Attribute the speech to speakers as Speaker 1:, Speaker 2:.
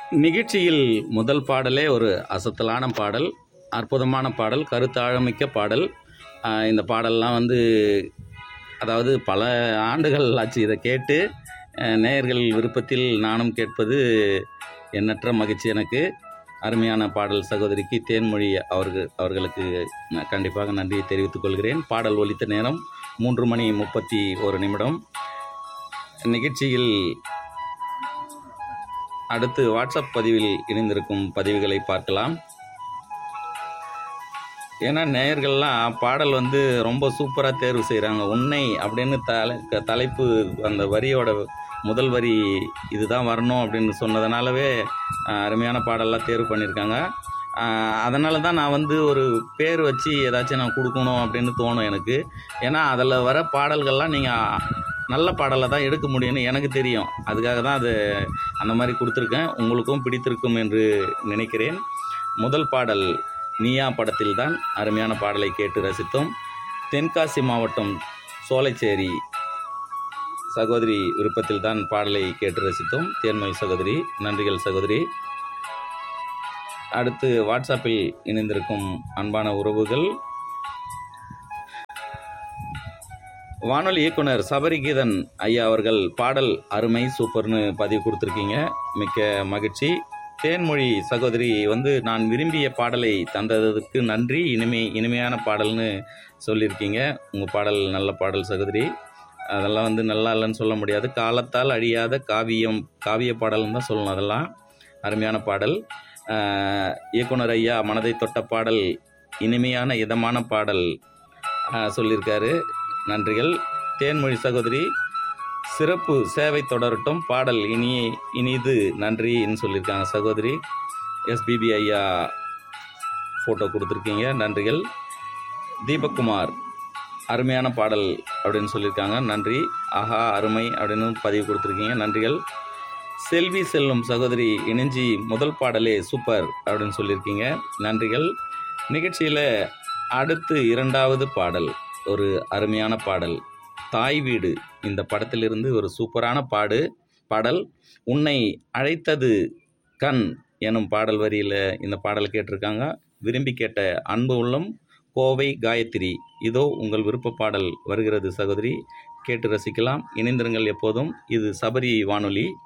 Speaker 1: நிகழ்ச்சியில் முதல் பாடலே ஒரு அசத்தலான பாடல் அற்புதமான பாடல் கருத்தாழமிக்க பாடல் ஆஹ் இந்த பாடல்லாம் வந்து அதாவது பல ஆண்டுகள் ஆச்சு இதை கேட்டு அஹ் நேயர்கள் விருப்பத்தில் நானும் கேட்பது எண்ணற்ற மகிழ்ச்சி எனக்கு அருமையான பாடல் சகோதரிக்கு தேன்மொழி அவர்கள் அவர்களுக்கு நான் கண்டிப்பாக நன்றியை தெரிவித்துக் கொள்கிறேன் பாடல் ஒலித்த நேரம் மூன்று மணி முப்பத்தி ஒரு நிமிடம் நிகழ்ச்சியில் அடுத்து வாட்ஸ்அப் பதிவில் இணைந்திருக்கும் பதிவுகளை பார்க்கலாம் ஏன்னா நேயர்கள்லாம் பாடல் வந்து ரொம்ப சூப்பராக தேர்வு செய்கிறாங்க உன்னை அப்படின்னு தலை க- தலைப்பு அந்த வரியோட முதல் வரி இதுதான் வரணும் அப்படின்னு சொன்னதுனாலவே ஆஹ், அருமையான பாடல்லாம் தேர்வு பண்ணியிருக்காங்க அதனால தான் நான் வந்து ஒரு பேர் வச்சு ஏதாச்சும் நான் கொடுக்கணும் அப்படின்னு தோணும் எனக்கு ஏன்னா அதில் வர பாடல்கள்லாம் நீங்கள் நல்ல பாடலை தான் எடுக்க முடியும்னு எனக்கு தெரியும் அதுக்காக தான் அது அந்த மாதிரி கொடுத்துருக்கேன் உங்களுக்கும் பிடித்திருக்கும் என்று நினைக்கிறேன் முதல் பாடல் நீயா படத்தில் தான் அருமையான பாடலை கேட்டு ரசித்தோம் தென்காசி மாவட்டம் சோலைச்சேரி சகோதரி விருப்பத்தில் தான் பாடலை கேட்டு ரசித்தோம் தேன்மொழி சகோதரி நன்றிகள் சகோதரி அடுத்து வாட்ஸ்அப்பில் இணைந்திருக்கும் அன்பான உறவுகள் வானொலி இயக்குனர் சபரிகீதன் ஐயா அவர்கள் பாடல் அருமை சூப்பர்னு பதிவு கொடுத்துருக்கீங்க மிக்க மகிழ்ச்சி தேன்மொழி சகோதரி வந்து நான் விரும்பிய பாடலை தந்ததுக்கு நன்றி இனிமை இனிமையான பாடல்னு சொல்லியிருக்கீங்க உங்கள் பாடல் நல்ல பாடல் சகோதரி அதெல்லாம் வந்து நல்லா இல்லைன்னு சொல்ல முடியாது காலத்தால் அழியாத காவியம் காவிய பாடல்னு தான் சொல்லணும் அதெல்லாம் அருமையான பாடல் ஆஹ், இயக்குனர் ஐயா மனதை தொட்ட பாடல் இனிமையான இதமான பாடல் ஆஹ், சொல்லியிருக்காரு நன்றிகள் தேன்மொழி சகோதரி சிறப்பு சேவை தொடரட்டும் பாடல் இனி இனிது நன்றின்னு சொல்லியிருக்காங்க சகோதரி எஸ்பிபி ஐயா ஃபோட்டோ கொடுத்துருக்கீங்க நன்றிகள் தீபக்குமார் அருமையான பாடல் அப்படின்னு சொல்லியிருக்காங்க நன்றி ஆஹா அருமை அப்படின்னு பதிவு கொடுத்துருக்கீங்க நன்றிகள் செல்வி செல்லும் சகோதரி இணைஞ்சி முதல் பாடலே சூப்பர் அப்படின்னு சொல்லியிருக்கீங்க நன்றிகள் நிகழ்ச்சியில் அடுத்து இரண்டாவது பாடல் ஒரு அருமையான பாடல் தாய் வீடு இந்த படத்திலிருந்து ஒரு சூப்பரான பாடு பாடல் உன்னை அழைத்தது கண் எனும் பாடல் வரியில் இந்த பாடல் கேட்டிருக்காங்க விரும்பி கேட்ட அன்பு உள்ளம் கோவை காயத்ரி இதோ உங்கள் விருப்ப பாடல் வருகிறது சகோதரி கேட்டு ரசிக்கலாம் இணைந்திருங்கள் எப்போதும் இது சபரி வானொலி